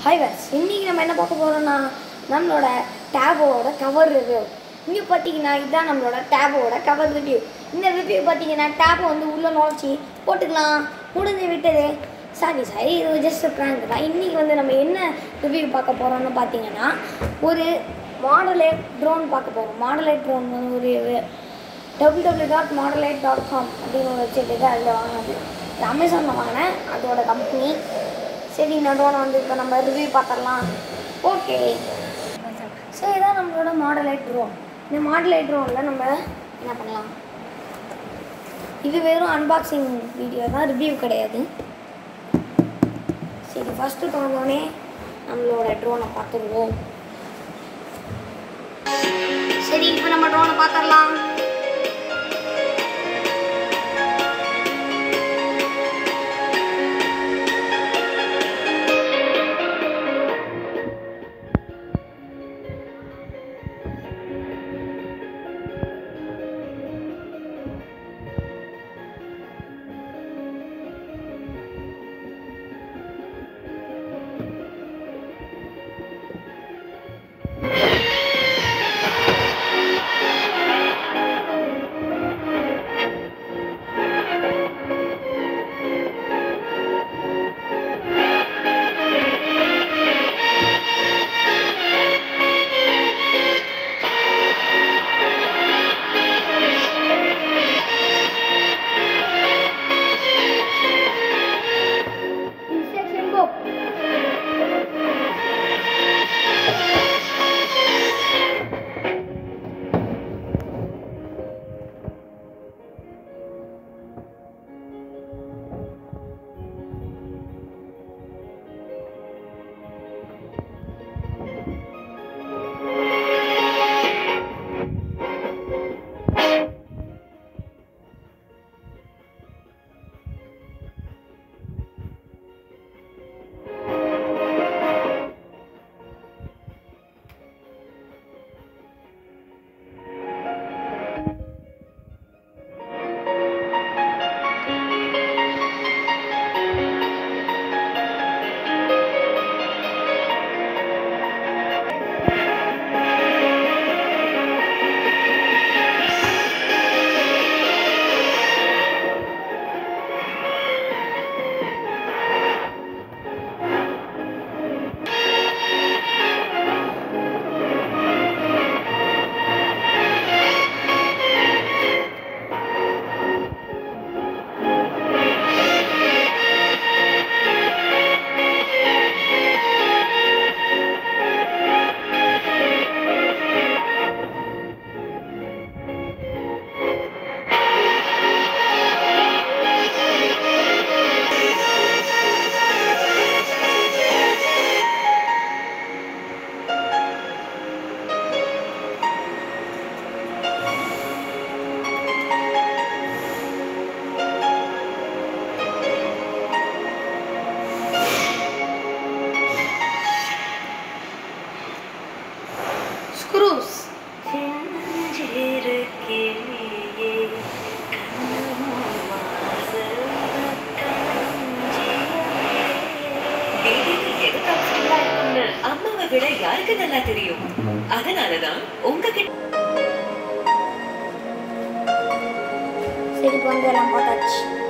Hi ways இன்றைக்கி நம்ம என்ன பார்க்க போகிறோம்னா நம்மளோட டேபோட கவர் ரிவ்யூ இங்கே பார்த்தீங்கன்னா இதுதான் நம்மளோட டேபோட கவர் ரிவ்யூ இந்த ரிவ்யூ பார்த்தீங்கன்னா டேபை வந்து உள்ளே நுழைச்சி போட்டுக்கலாம் முடிஞ்சு விட்டது சாரி சாரி இது ஜஸ்ட் ப்ராங்க் தான் இன்றைக்கி வந்து நம்ம என்ன ரிவ்யூ பார்க்க போகிறோம்னு பார்த்தீங்கன்னா ஒரு மாடலேட் ட்ரோன் பார்க்க போகிறோம் மாடலேட் ட்ரோன் வந்து ஒரு டபிள்யூ டபிள்யூ டாட் மாடலேட் டாட் காம் அப்படின்னு ஒரு வெப்சைட் இருக்குது அதில் வாங்கினது இது அமேசானில் வாங்கினேன் அதோட கம்பெனி சரி இந்த ட்ரோனை வந்து இப்போ நம்ம ரிவ்யூ பார்த்துடலாம் ஓகே சரி இதான் நம்மளோட மாடலேட் ட்ரோன் இந்த மாடலேட் ட்ரோனில் நம்ம என்ன பண்ணலாம் இது வெறும் அன்பாக்சிங் வீடியோ தான் ரிவ்யூ கிடையாது சரி ஃபஸ்ட்டு திறந்தோடனே நம்மளோட ட்ரோனை பார்த்துருவோம் சரி இப்போ நம்ம ட்ரோனை பார்த்துடலாம் Instruction book. Screws. அம்மாவை விட யாருக்கு நல்லா தெரியும் அதனாலதான் உங்ககிட்ட சரி இப்போ வந்து எல்லாம் பார்த்தாச்சு